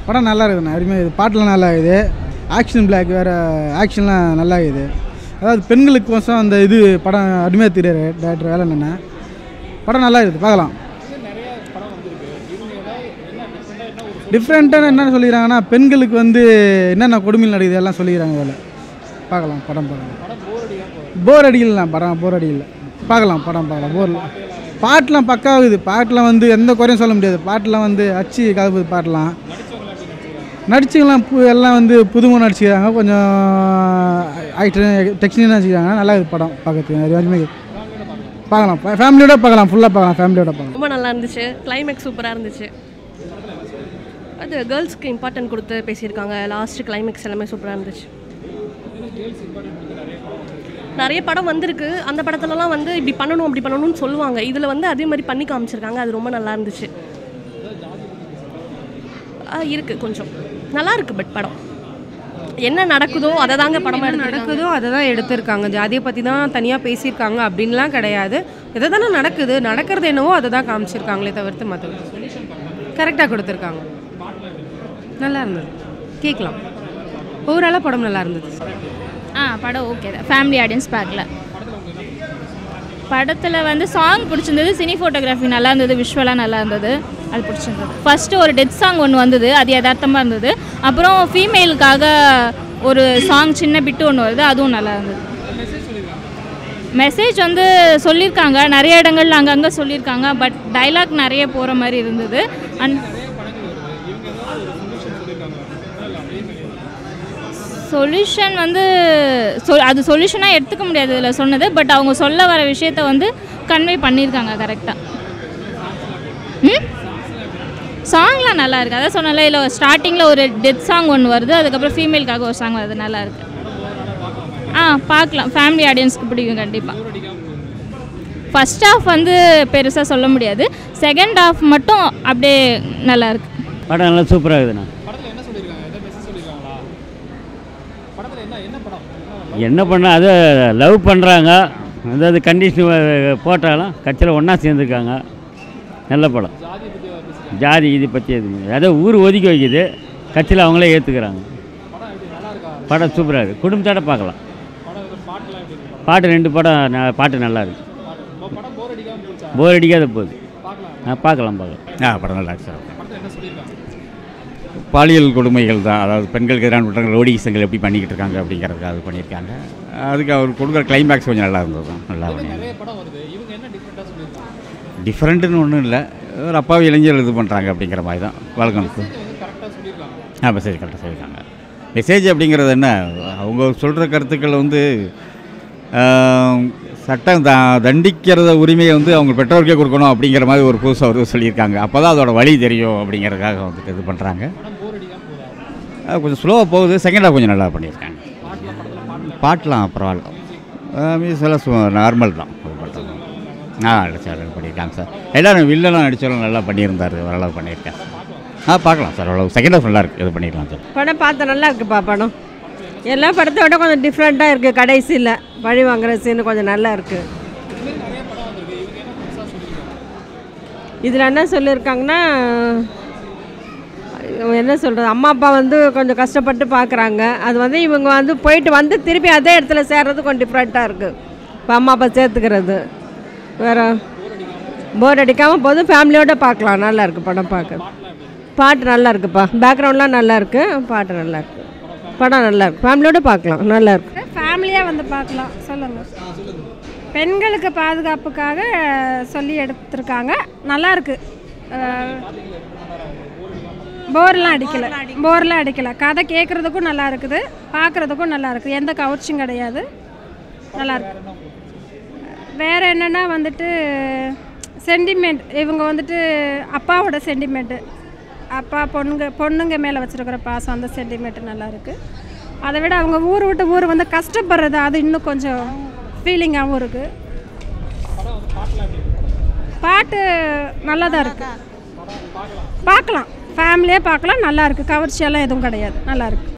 படம் நல்லா இருக்குதுண்ணா அருமையாக இது பாட்டெலாம் நல்லா இருக்குது ஆக்ஷன் பிளாக் வேறு ஆக்ஷன்லாம் நல்லா இருக்குது அதாவது பெண்களுக்கு கோசம் அந்த இது படம் அருமையாக தெரியாரு டேரக்டர் வேலை என்னென்ன படம் நல்லா இருக்குது பார்க்கலாம் டிஃப்ரெண்ட்டாக என்ன சொல்லிக்கிறாங்கன்னா பெண்களுக்கு வந்து என்னென்ன கொடுமைகள் நடக்குது எல்லாம் சொல்லிக்கிறாங்க இதில் பார்க்கலாம் படம் பார்க்கலாம் போர் அடிக்கலாம் படம் போர் அடிக்கல பார்க்கலாம் படம் பார்க்கலாம் போர் பாட்டெலாம் பக்காவுது பாட்டில் வந்து எந்த குறையும் சொல்ல முடியாது பாட்டெலாம் வந்து அச்சு கலப்புது பாட்டெலாம் நடிச்சுக்கலாம் பு எல்லாம் வந்து புதுமுக நடிச்சுக்கிறாங்க கொஞ்சம் ஆக்டர் டெக்னிக் நடிச்சுக்கிறாங்க நல்லா இருக்குது படம் பார்க்கறதுக்கு அது வரைக்குமே பார்க்கலாம் ஃபேமிலியோட பார்க்கலாம் ஃபுல்லாக பார்க்கலாம் ஃபேமிலியோட பார்க்கலாம் ரொம்ப நல்லா இருந்துச்சு கிளைமேக்ஸ் சூப்பராக இருந்துச்சு அது கேர்ள்ஸ்க்கு இம்பார்ட்டன்ட் கொடுத்து பேசியிருக்காங்க லாஸ்ட் கிளைமேக்ஸ் எல்லாமே சூப்பராக இருந்துச்சு நிறைய படம் வந்திருக்கு அந்த படத்துலலாம் வந்து இப்படி பண்ணணும் அப்படி பண்ணணும்னு சொல்லுவாங்க இதில் வந்து அதே மாதிரி பண்ணி காமிச்சிருக்காங்க அது ரொம்ப நல்லா இருந்துச்சு ஆ, இருக்கு கொஞ்சம் நல்லா இருக்கு பட் படம் என்ன நடக்குதோ அதை தாங்க படமாக என்ன எடுத்து நடக்குதோ அதை தான் எடுத்திருக்காங்க ஜாதியை பற்றி தான் தனியாக பேசியிருக்காங்க அப்படின்லாம் கிடையாது எதை தானே நடக்குது நடக்கிறது என்னவோ அதை தான் காமிச்சிருக்காங்களே தவிர்த்து மற்ற கரெக்டாக கொடுத்துருக்காங்க நல்லா இருந்தது கேட்கலாம் ஓவராலாக படம் நல்லா இருந்தது ஆ படம் ஓகே தான் ஃபேமிலி ஆடியன்ஸ் பார்க்கல படத்தில் வந்து சாங் பிடிச்சிருந்தது சினி ஃபோட்டோகிராஃபி நல்லா இருந்தது விஷுவலாக நல்லா இருந்தது அது பிடிச்சிருந்தது ஃபஸ்ட்டு ஒரு டெத் சாங் ஒன்று வந்தது அது யதார்த்தமாக இருந்தது அப்புறம் ஃபீமேலுக்காக ஒரு சாங் சின்ன பிட்டு ஒன்று வருது அதுவும் நல்லா இருந்தது மெசேஜ் வந்து சொல்லியிருக்காங்க நிறைய இடங்கள்ல அங்கங்கே சொல்லியிருக்காங்க பட் டைலாக் நிறைய போகிற மாதிரி இருந்தது அண்ட் சொல்யூஷன் வந்து சொ அது சொல்யூஷனாக எடுத்துக்க முடியாது இதில் சொன்னது பட் அவங்க சொல்ல வர விஷயத்த வந்து கன்வே பண்ணியிருக்காங்க கரெக்டாக ம் சாங்லாம் நல்லா இருக்குது அதான் சொன்னல இல்லை ஸ்டார்டிங்கில் ஒரு டெத் சாங் ஒன்று வருது அதுக்கப்புறம் ஃபீமேலுக்காக ஒரு சாங் வருது நல்லா இருக்கு ஆ பார்க்கலாம் ஃபேமிலி ஆடியன்ஸ்க்கு பிடிக்கும் கண்டிப்பாக ஃபஸ்ட் ஹாஃப் வந்து பெருசாக சொல்ல முடியாது செகண்ட் ஹாஃப் மட்டும் அப்படியே நல்லா இருக்கு படம் நல்லா சூப்பராக இருக்குதுண்ணா என்ன பண்ண அது லவ் பண்ணுறாங்க அதாவது கண்டிஷன் போட்டாலும் கட்சியில் ஒன்றா சேர்ந்துருக்காங்க நல்ல படம் ஜாதி இது பற்றி எதுவும் அதாவது ஊர் ஒதுக்கி வைக்குது கட்சியில் அவங்களே ஏற்றுக்கிறாங்க படம் சூப்பராக இருக்குது குடும்பத்தோட பார்க்கலாம் பாட்டு ரெண்டு படம் ந- பாட்டு நல்லா இருக்கு போர் அடிக்காத போகுது ஆ பார்க்கலாம் பார்க்கலாம் ஆ படம் நல்லா இருக்கு சார் பாலியல் கொடுமைகள் தான் அதாவது பெண்களுக்கு எதிரான குற்றங்கள் ரோடிசங்கள் எப்படி பண்ணிக்கிட்டு இருக்காங்க அப்படிங்கிறதுக்கு அது பண்ணியிருக்காங்க அதுக்கு அவர் கொடுக்குற கிளைமேக்ஸ் கொஞ்சம் நல்லா இருந்தது நல்லா பண்ணி டிஃப்ரெண்ட்டுன்னு ஒன்றும் இல்லை ஒரு அப்பாவி இளைஞர்கள் இது பண்ணுறாங்க அப்படிங்கிற மாதிரி தான் வழக்கம் ஆ மெசேஜ் கரெக்டாக சொல்லியிருக்காங்க மெசேஜ் அப்படிங்கிறது என்ன அவங்க சொல்கிற கருத்துக்கள் வந்து ஆம், சட்டம் த தண்டிக்கிறத உரிமையை வந்து அவங்க பெற்றோருக்கே கொடுக்கணும் அப்படிங்கிற மாதிரி ஒரு புதுசாக ஒரு சொல்லியிருக்காங்க அப்போ தான் அதோட வழி தெரியும் அப்படிங்கிறதுக்காக வந்துட்டு இது பண்ணுறாங்க அது கொஞ்சம் ஸ்லோவாக போகுது செகண்ட் ஹாஃப் கொஞ்சம் நல்லா பண்ணியிருக்காங்க பாட்டெலாம் பரவாயில்ல மியூஸ் எல்லாம் சு நார்மல் தான் அது மட்டும் தான். ஆ சார் பண்ணியிருக்காங்க சார் எல்லாரும் வில்லெல்லாம் நடித்தாலும் நல்லா பண்ணியிருந்தார் ஓரளவு பண்ணியிருக்கேன் ஆ பார்க்கலாம் சார் ஓரளவு செகண்ட் ஹாஃப் நல்லா இருக்குது இது பண்ணிடலாம் சார் படம் பார்த்த நல்லா இருக்குப்பா படம் எல்லா படத்தை விட கொஞ்சம் டிஃப்ரெண்ட்டாக இருக்குது கடைசியில் பழி வாங்குற சீன் கொஞ்சம் நல்லா இருக்குது இதில் என்ன சொல்லியிருக்காங்கன்னா என்ன சொல்கிறது அம்மா அப்பா வந்து கொஞ்சம் கஷ்டப்பட்டு பார்க்குறாங்க அது வந்து இவங்க வந்து போயிட்டு வந்து திருப்பி அதே இடத்துல சேர்றது கொஞ்சம் டிஃப்ரெண்ட்டாக இருக்குது இப்போ அம்மா அப்பா சேர்த்துக்கிறது வேறு போர் அடிக்காமல் போதும் ஃபேமிலியோடு பார்க்கலாம் நல்லா இருக்கு படம் பார்க்க பாட்டு நல்லா இருக்குப்பா பேக்ரவுண்ட்லாம் நல்லா இருக்கு பாட்டு நல்லா இருக்கு படம் நல்லா இருக்கு ஃபேமிலியோட பார்க்கலாம் நல்லா இருக்கு ஃபேமிலியாக வந்து பார்க்கலாம் சொல்லுங்க பெண்களுக்கு பாதுகாப்புக்காக சொல்லி எடுத்திருக்காங்க நல்லா இருக்கு போர்லாம் அடிக்கல போர்லாம் அடிக்கல கதை கேட்குறதுக்கும் நல்லா இருக்குது பார்க்குறதுக்கும் நல்லா இருக்குது எந்த கவர்ச்சியும் கிடையாது நல்லா இருக்கு வேற என்னன்னா வந்துட்டு சென்டிமெண்ட் இவங்க வந்துட்டு அப்பாவோட சென்டிமெண்ட்டு அப்பா பொண்ணுங்க பொண்ணுங்க மேலே வச்சிருக்கிற பாசம் அந்த சென்டிமெண்ட் நல்லா இருக்கு அதை விட அவங்க ஊர் விட்டு ஊர் வந்து கஷ்டப்படுறது அது இன்னும் கொஞ்சம் ஃபீலிங்காகவும் இருக்கு பாட்டு நல்லா தான் இருக்கு பார்க்கலாம் ஃபேமிலியே பார்க்கலாம் நல்லா இருக்கு கவர்ச்சியெல்லாம் எதுவும் கிடையாது நல்லா இருக்கு